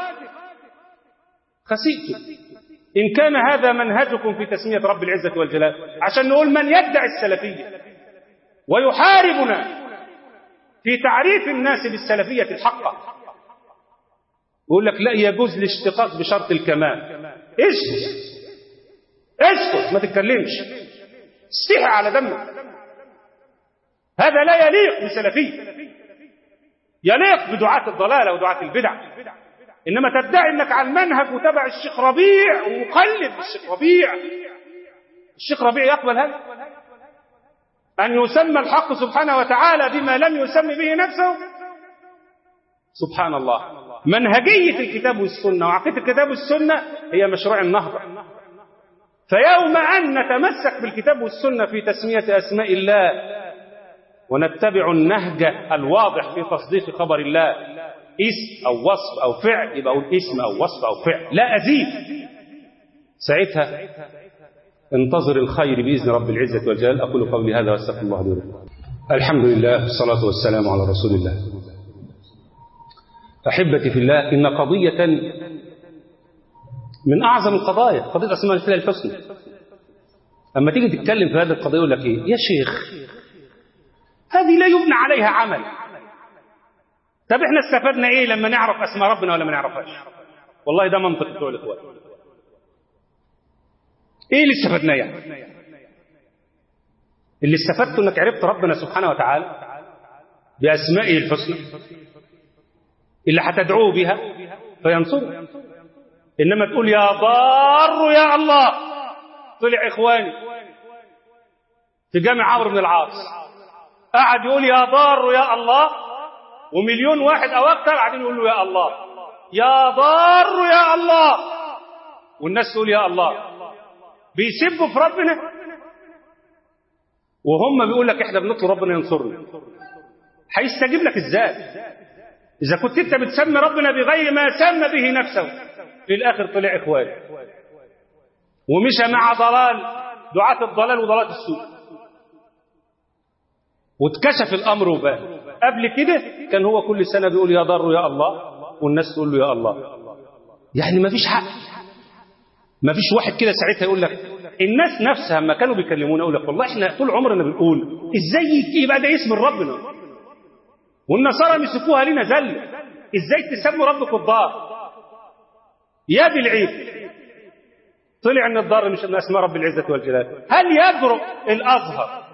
Speaker 1: خسئت إن كان هذا منهجكم في تسمية رب العزة والجلال عشان نقول من يدعي السلفية ويحاربنا في تعريف الناس بالسلفية الحقة يقول لك لا يجوز الاشتقاق بشرط الكمال اسكت اسكت ما تتكلمش استحي على دمك هذا لا يليق بسلفية يليق بدعاة الضلالة ودعاة البدع إنما تدعي أنك على المنهج وتبع الشيخ ربيع ومقلد الشيخ ربيع الشيخ ربيع يقبل هذا أن يسمى الحق سبحانه وتعالى بما لم يسمي به نفسه سبحان الله منهجية الكتاب والسنة وعقيدة الكتاب والسنة هي مشروع النهضة فيوم أن نتمسك بالكتاب والسنة في تسمية أسماء الله ونتبع النهج الواضح في تصديق خبر الله اسم أو وصف أو فعل يبقى أقول اسم أو وصف أو فعل لا أزيد ساعتها انتظر الخير بإذن رب العزة والجلال أقول قولي هذا واستغفر الله لي ولكم الحمد لله والصلاة والسلام على رسول الله أحبتي في الله إن قضية من أعظم القضايا قضية أسماء الله الحسنى أما تيجي تتكلم في هذه القضية يقول لك إيه يا شيخ هذه لا يبنى عليها عمل طب احنا استفدنا ايه لما نعرف اسماء ربنا ولا ما نعرفهاش والله ده منطق بتوع الاخوان ايه اللي استفدناه يعني اللي استفدته انك عرفت ربنا سبحانه وتعالى باسمائه الحسنى اللي هتدعوه بها فينصرك انما تقول يا ضار يا الله طلع اخواني في جامع عمرو بن العاص قعد يقول يا ضار يا الله ومليون واحد او اكثر قاعدين يقولوا يا الله يا ضار يا الله والناس تقول يا الله بيسبوا في ربنا وهم بيقول لك احنا بنطلب ربنا ينصرنا هيستجيب لك ازاي اذا كنت انت بتسمي ربنا بغير ما سمى به نفسه في الاخر طلع اخوان ومشى مع ضلال دعاة الضلال وضلال السوء واتكشف الامر وبان قبل كده كان هو كل سنه بيقول يا ضر يا الله والناس تقول له يا الله يعني ما فيش حق ما فيش واحد كده ساعتها يقول لك الناس نفسها لما كانوا بيكلمونا يقول لك والله احنا طول عمرنا بنقول ازاي يبقى ده اسم ربنا والنصارى مسكوها لنا زل ازاي تسموا ربكم الضار يا دي العيب طلع ان الضار مش من اسماء رب العزه والجلال هل يجرؤ الازهر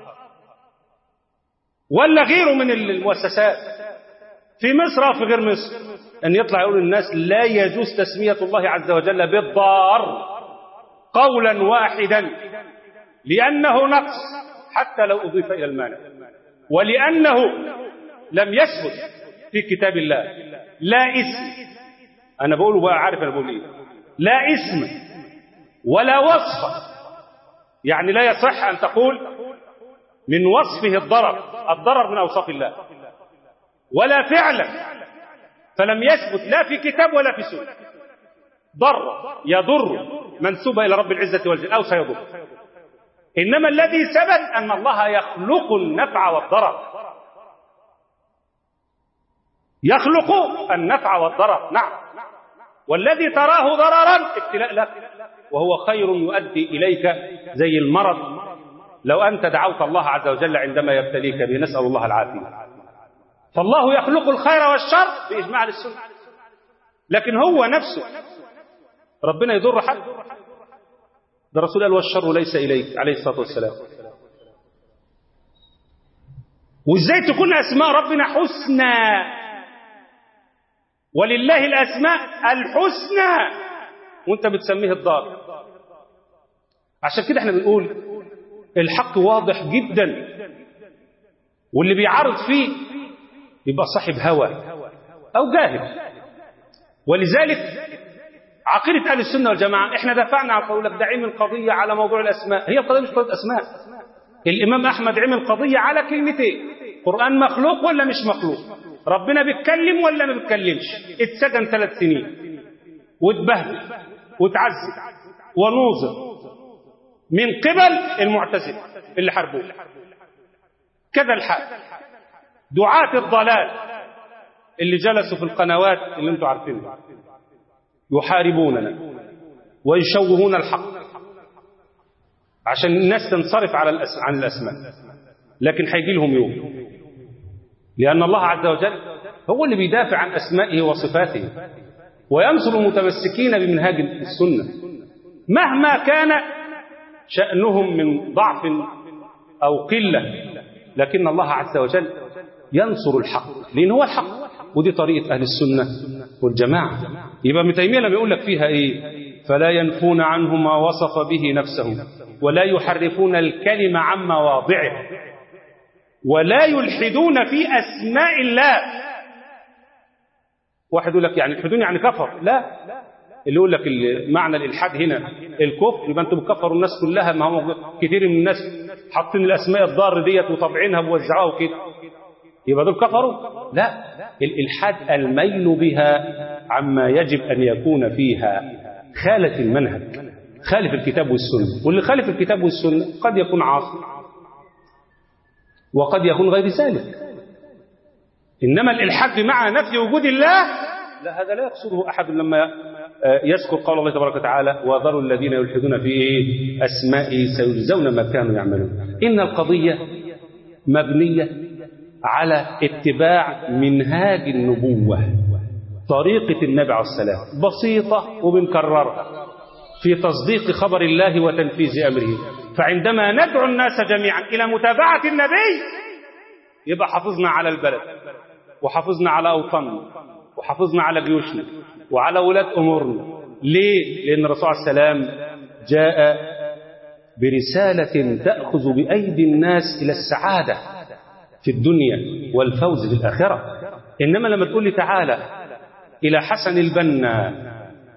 Speaker 1: ولا غيره من المؤسسات في مصر او في غير مصر ان يطلع يقول للناس لا يجوز تسميه الله عز وجل بالضار قولا واحدا لانه نقص حتى لو اضيف الى المعنى ولانه لم يثبت في كتاب الله لا اسم انا بقول بقى عارف انا بقول ايه لا اسم ولا وصف يعني لا يصح ان تقول من وصفه الضرر الضرر من اوصاف الله ولا فعلا فلم يثبت لا في كتاب ولا في سنه ضر يضر منسوبه الى رب العزه والجلال او سيضر انما الذي ثبت ان الله يخلق النفع والضرر يخلق النفع والضرر نعم والذي تراه ضررا ابتلاء لك وهو خير يؤدي إليك زي المرض لو أنت دعوت الله عز وجل عندما يبتليك به نسأل الله العافية فالله يخلق الخير والشر بإجماع السنة لكن هو نفسه ربنا يضر حد ده الرسول قال والشر ليس إليك عليه الصلاة والسلام وإزاي تكون أسماء ربنا حسنى ولله الأسماء الحسنى وانت بتسميه الضار عشان كده احنا بنقول الحق واضح جدا واللي بيعارض فيه يبقى صاحب هوى أو جاهل ولذلك عقيدة أهل السنة والجماعة احنا دفعنا على قول لك ده عمل قضية على موضوع الأسماء هي القضية مش قضية أسماء الإمام أحمد عمل قضية على كلمتين قرآن مخلوق ولا مش مخلوق ربنا بيتكلم ولا ما بيتكلمش اتسجن ثلاث سنين واتبهدل واتعذب ونوظر من قبل المعتزلة اللي حاربوه كذا الحال دعاة الضلال اللي جلسوا في القنوات اللي انتم عارفينها يحاربوننا ويشوهون الحق عشان الناس تنصرف على الأس... عن الأسماء لكن هيجي لهم يوم لأن الله عز وجل هو اللي بيدافع عن أسمائه وصفاته وينصر المتمسكين بمنهاج السنة مهما كان شأنهم من ضعف أو قلة لكن الله عز وجل ينصر الحق لأن هو الحق ودي طريقة أهل السنة والجماعة يبقى ابن تيمية لما يقول لك فيها إيه فلا ينفون عنه ما وصف به نفسه ولا يحرفون الكلمة عن مواضعه ولا يلحدون في أسماء الله واحد يقول لك يعني الحدون يعني كفر لا اللي يقول لك معنى الإلحاد هنا الكفر يبقى أنتم بتكفروا الناس كلها ما هو كثير من الناس حاطين الأسماء الضار ديت وطبعينها ووزعوها وكده يبقى دول كفروا لا الإلحاد الميل بها عما يجب أن يكون فيها خالف المنهج خالف الكتاب والسنة واللي خالف الكتاب والسنة قد يكون عاصي وقد يكون غير ذلك إنما الإلحاد بمعنى نفي وجود الله لا هذا لا يقصده أحد لما يذكر قول الله تبارك وتعالى وذروا الذين يلحدون في إيه أسمائه سيجزون ما كانوا يعملون إن القضية مبنية على اتباع منهاج النبوة طريقة النبي عليه السلام بسيطة وبنكررها في تصديق خبر الله وتنفيذ أمره فعندما ندعو الناس جميعا إلى متابعة النبي يبقى حافظنا على البلد وحافظنا على أوطاننا وحافظنا على جيوشنا وعلى ولاة أمورنا ليه؟ لأن الرسول عليه السلام جاء برسالة تأخذ بأيدي الناس إلى السعادة في الدنيا والفوز في الآخرة إنما لما تقول لي تعالى إلى حسن البنا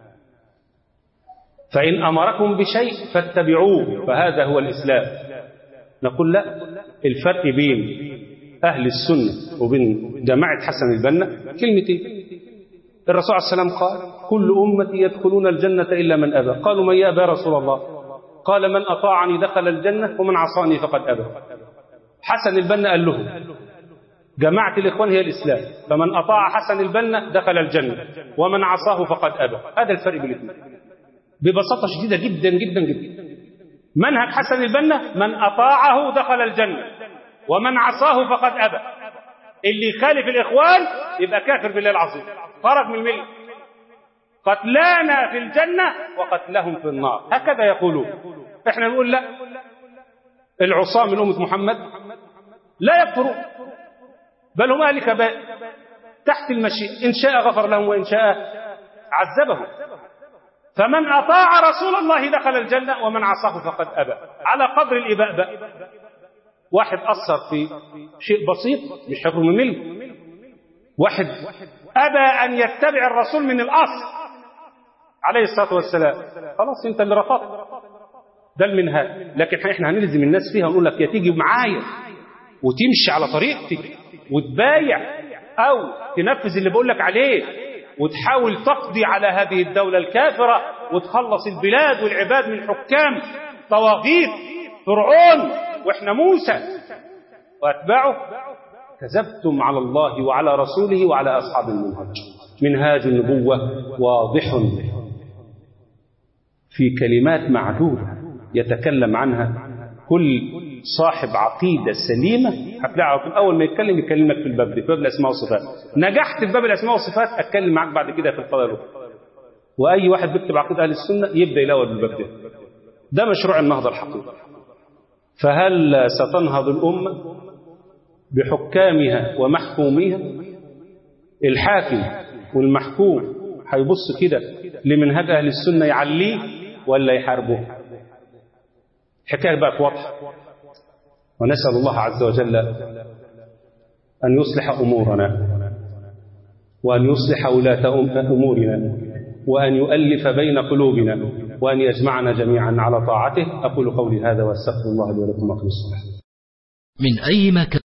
Speaker 1: فإن أمركم بشيء فاتبعوه فهذا هو الإسلام نقول لا الفرق بين أهل السنة وبين جماعة حسن البنا كلمتين الرسول عليه السلام قال كل أمتي يدخلون الجنة إلا من أبى قالوا من يأبى رسول الله قال من أطاعني دخل الجنة ومن عصاني فقد أبى حسن البنا قال لهم جماعة الإخوان هي الإسلام فمن أطاع حسن البنا دخل الجنة ومن عصاه فقد أبى هذا الفرق بين الاثنين ببساطة شديدة جدا جدا جدا منهج حسن البنا من أطاعه دخل الجنة ومن عصاه فقد أبى اللي يخالف الإخوان يبقى كافر بالله العظيم خرج من الملة قتلانا في الجنة وقتلهم في النار هكذا يقولون احنا نقول لا العصاة من أمة محمد لا يكفرون بل هم أهل كبائر تحت المشيئة إن شاء غفر لهم وإن شاء عذبهم فمن أطاع رسول الله دخل الجنة ومن عصاه فقد أبى على قدر الإباء بقى واحد أثر في شيء بسيط مش هيخرج من ملك واحد أبى أن يتبع الرسول من الأصل عليه الصلاة والسلام خلاص أنت اللي رفضت ده المنهاج لكن احنا هنلزم الناس فيها ونقول لك يا تيجي معايا وتمشي على طريقتي وتبايع أو تنفذ اللي بقول لك عليه وتحاول تقضي على هذه الدولة الكافرة وتخلص البلاد والعباد من حكام طواغيت فرعون واحنا موسى واتباعه كذبتم على الله وعلى رسوله وعلى اصحاب المنهج منهاج النبوة واضح في كلمات معدودة يتكلم عنها كل صاحب عقيدة سليمة هتلاقي على طول أول ما يتكلم يكلمك في الباب ده في باب الأسماء والصفات نجحت في باب الأسماء والصفات أتكلم معاك بعد كده في القضايا وأي واحد بيكتب عقيدة أهل السنة يبدأ يلوى بالباب ده ده مشروع النهضة الحقيقي فهل ستنهض الأمة بحكامها ومحكوميها الحاكم والمحكوم هيبص كده لمنهج أهل السنة يعليه ولا يحاربه حكاية بقى واضحة ونسأل الله عز وجل أن يصلح أمورنا وأن يصلح ولاة أمورنا وأن يؤلف بين قلوبنا وأن يجمعنا جميعا على طاعته أقول قولي هذا وأستغفر الله لي ولكم وأقم الصلاة
Speaker 2: من أي مكان